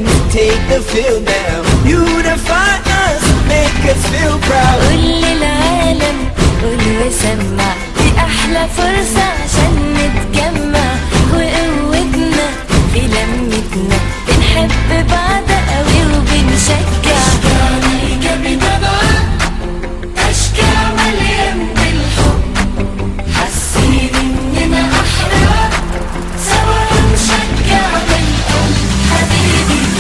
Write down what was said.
fans take the field now. Unify us, make us feel proud. قول للعالم قول وسمع دي احلى فرصة عشان نتجمع وقوتنا في لمتنا بنحب بعض